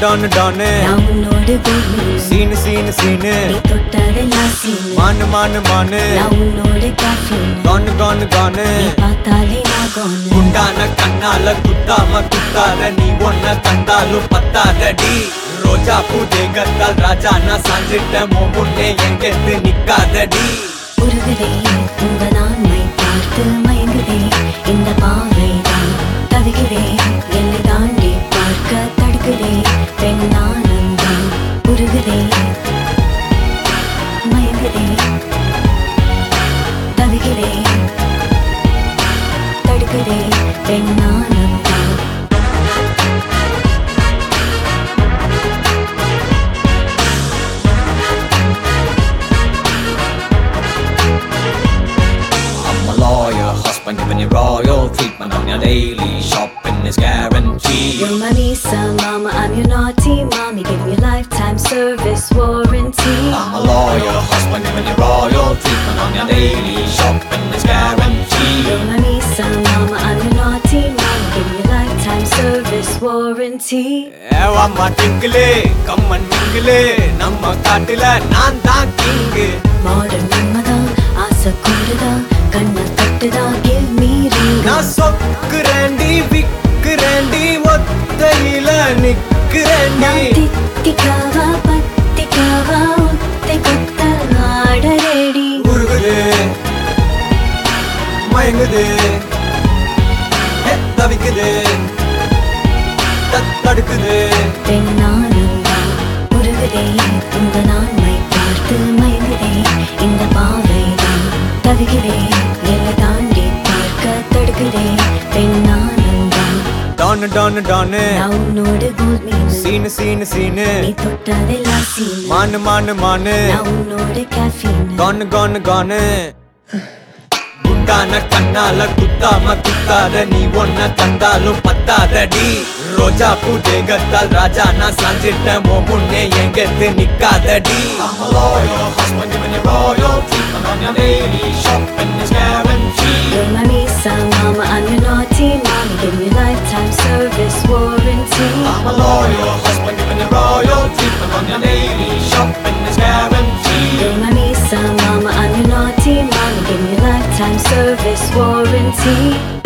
டானு டானு நான் உன்னோடு கோமி சீனு சீனு சீனு நீ தொட்டதெல்லாம் சீனு மானு மானு மானு நான் உன்னோடு caffeine. கானு கானு கானு நீ பார்த்தாலே நான் gone. குண்டான கண்ணால குத்தாம குத்தாத நீ ஒன்ன கண்டாலும் பத்தாதடி ரோஜா பூ தேகத்தால் ராஜா நான் சாஞ்சிட்ட மோ முன்னே எங்கெத்து நிக்காதடி உருகுதே உங்க நான்மை பார்த்து மயங்குதே இந்த பாவைதான் தவிக்கிறே என்னை தாண்டி பார்க்க தடுக்குதே பெண் நானந்தான் உருகுதே மயங்குதே தவிக்கிறே தடுக்குதே பெண் நானந்தான் I'm a lawyer, husband giving you royal treatment on your daily shopping is guaranteed. You're my Lisa, mama, I'm your naughty mommy Give me lifetime service warranty I'm a lawyer, husband giving you royal treatment on your daily shopping is guaranteed. You're my Lisa, mama, I'm your naughty mommy Give me lifetime service warranty ஏவாம்மா டிங்கிளே கம்மன் மிங்கிளே நம்ம காட்டுல நான் தான் king modern நம்மதான் ஆசை கூடுதா கண்ணை தட்டுதா give me ring நான் சொக்குறேண்டி விக்குறேண்டி ஒத்தையில நிக்கிறேண்டி நான் தித்திக்காவா பத்திக்காவா உத்தை கொத்த ஆட ரெடி உருகுது மயங்குது ஏ, தவிக்குது தத் தடுக்குது பெண்ணானந்தா உருகுதே உங்க நான்மை பார்த்து மயங்குதே இந்த பாவைதான் தவிக்கிறே என்னை தாண்டி பார்க்க தடுக்கிறே பெண்ணானந்தா டானு டானு டானு நான் உன்னோடு கோல் மீன் சீனு சீனு சீனு நீ தொட்டதெல்லாம் சீனு மானு மானு மானு நான் உன்னோடு caffeine. கானு கானு கானு குண்டான கண்ணால குத்தாம குத்தாத நீ ஒன்ன கண்டாலும் பத்தாதடி ரோஜா பூ தேகத்தால் ராஜா நான் சாஞ்சிட்ட மோ முன்னே எங்கெத்து நிக்காதடி I'm a loyal husband giving you royal treatment on your daily shopping is guaranteed You're my Lisa, mama, I'm your naughty mommy Give me lifetime service warranty I'm a loyal husband giving you royal treatment on your daily shopping is guaranteed You're my Lisa, mama, I'm your naughty mommy Give me lifetime service warranty